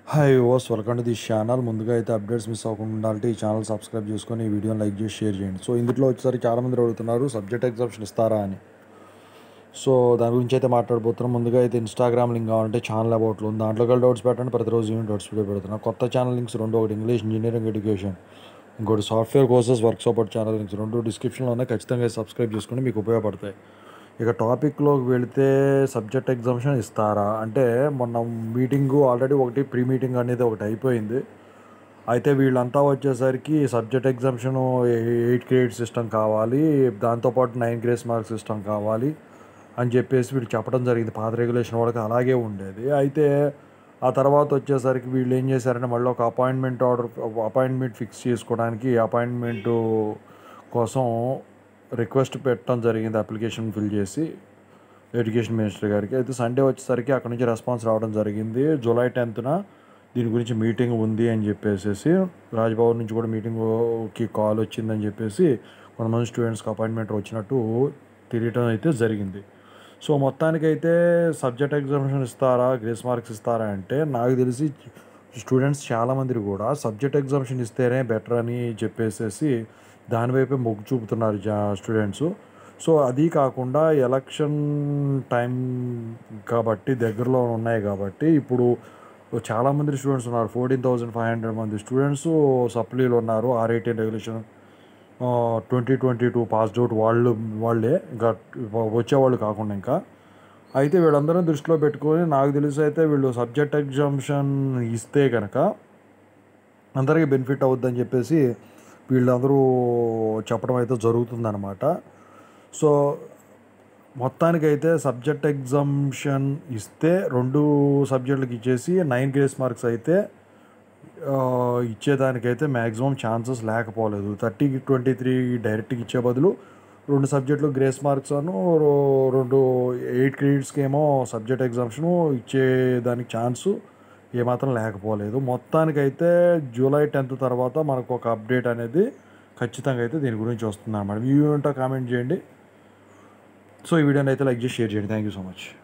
hi ఓస్ welcome to this channel ముందుగా అయితే అప్డేట్స్ మిస్ అవ్వకుండా ఉండాలంటే ఈ ఛానల్ సబ్స్క్రైబ్ చేసుకొని ఈ వీడియోని లైక్ చేసి షేర్ చేయండి సో ఇందులో వచ్చేసరికి చాలామంది అడుగుతున్నారు సబ్జెక్ట్ ఎగ్జామ్షన్ ఇస్తారా అని సో దాని గురించి అయితే మాట్లాడబోతున్నాం ముందుగా అయితే ఇన్స్టాగ్రామ్ లింక్ కావాలంటే ఛానల్ అబౌట్లో ఉంది దాంట్లో కలిసి డౌట్స్ పెట్టండి ప్రతిరోజు ఈవెంట్ డౌట్స్ వీడియో పెడుతున్నా కొత్త ఛానల్ లింక్స్ రెండు ఒకటి ఇంగ్లీష్ ఇంజనీరింగ్ ఎడ్యుకేషన్ ఇంకోటి software courses work support channel links రెండు డిస్క్రిప్షన్లో ఉన్నాయి ఖచ్చితంగా సబ్స్క్రైబ్ చేసుకుని మీకు ఉపయోగపడతాయి ఇక టాపిక్లోకి వెళితే సబ్జెక్ట్ ఎగ్జామ్షన్ ఇస్తారా అంటే మొన్న మీటింగు ఆల్రెడీ ఒకటి ప్రీ మీటింగ్ అనేది ఒకటి అయిపోయింది అయితే వీళ్ళంతా వచ్చేసరికి subject exemption eight grade system కావాలి దాంతోపాటు నైన్ గ్రేడ్స్ మార్క్ సిస్టమ్ కావాలి అని చెప్పేసి వీళ్ళు చెప్పడం జరిగింది పాత రెగ్యులేషన్ వాళ్ళకి అలాగే ఉండేది అయితే ఆ తర్వాత వచ్చేసరికి వీళ్ళు ఏం చేశారంటే మళ్ళీ ఒక అపాయింట్మెంట్ ఆర్డర్ అపాయింట్మెంట్ ఫిక్స్ చేసుకోవడానికి అపాయింట్మెంట్ కోసం రిక్వెస్ట్ పెట్టడం జరిగింది అప్లికేషన్ ఫిల్ చేసి ఎడ్యుకేషన్ మినిస్టర్ గారికి అయితే సండే వచ్చేసరికి అక్కడ నుంచి రెస్పాన్స్ రావడం జరిగింది జూలై టెన్త్న దీని గురించి మీటింగ్ ఉంది అని చెప్పేసి రాజ్భవన్ నుంచి కూడా మీటింగ్కి కాల్ వచ్చిందని చెప్పేసి కొంతమంది స్టూడెంట్స్కి అపాయింట్మెంట్ వచ్చినట్టు తెలియటం అయితే జరిగింది సో మొత్తానికైతే సబ్జెక్ట్ ఎగ్జామినేషన్ ఇస్తారా గ్రేస్ మార్క్స్ ఇస్తారా అంటే నాకు తెలిసి స్టూడెంట్స్ చాలామంది కూడా సబ్జెక్ట్ ఎగ్జామినేషన్ ఇస్తేనే బెటర్ అని చెప్పేసేసి దానివైపే మొగ్గు చూపుతున్నారు జా స్టూడెంట్స్ సో అది కాకుండా ఎలక్షన్ టైం కాబట్టి దగ్గరలో ఉన్నాయి కాబట్టి ఇప్పుడు చాలామంది స్టూడెంట్స్ ఉన్నారు ఫోర్టీన్ థౌజండ్ ఫైవ్ హండ్రెడ్ మంది స్టూడెంట్స్ సప్లీలు ఉన్నారు R eighteen regulation twenty twenty two passed out వాళ్ళు వాళ్ళే ఇంకా వచ్చేవాళ్ళు కాకుండా ఇంకా అయితే వీళ్ళందరూ దృష్టిలో పెట్టుకొని నాకు తెలిసి అయితే వీళ్ళు సబ్జెక్ట్ ఎగ్జామ్షన్ ఇస్తే కనుక అందరికీ బెనిఫిట్ అవుద్దని చెప్పేసి వీళ్ళందరూ చెప్పడం అయితే జరుగుతుందన్నమాట సో మొత్తానికైతే సబ్జెక్ట్ ఎగ్జామ్షన్ ఇస్తే రెండు సబ్జెక్టులకు ఇచ్చేసి నైన్ గ్రేస్ మార్క్స్ అయితే ఇచ్చేదానికైతే మ్యాక్సిమం ఛాన్సెస్ లేకపోలేదు థర్టీ ట్వంటీ త్రీ డైరెక్ట్గా ఇచ్చే బదులు రెండు సబ్జెక్టులు గ్రేస్ మార్క్స్ అను రెండు ఎయిట్ క్రెడిట్స్కి ఏమో సబ్జెక్ట్ ఎగ్జామ్షను ఇచ్చేదానికి ఛాన్సు ఏమాత్రం లేకపోలేదు మొత్తానికైతే జూలై టెన్త్ తర్వాత మనకు ఒక అప్డేట్ అనేది ఖచ్చితంగా అయితే దీని గురించి వస్తుంది అన్నమాట మీ ఉంటో కామెంట్ చేయండి సో ఈ వీడియోని అయితే లైక్ చేసి షేర్ చేయండి థ్యాంక్ యూ సో మచ్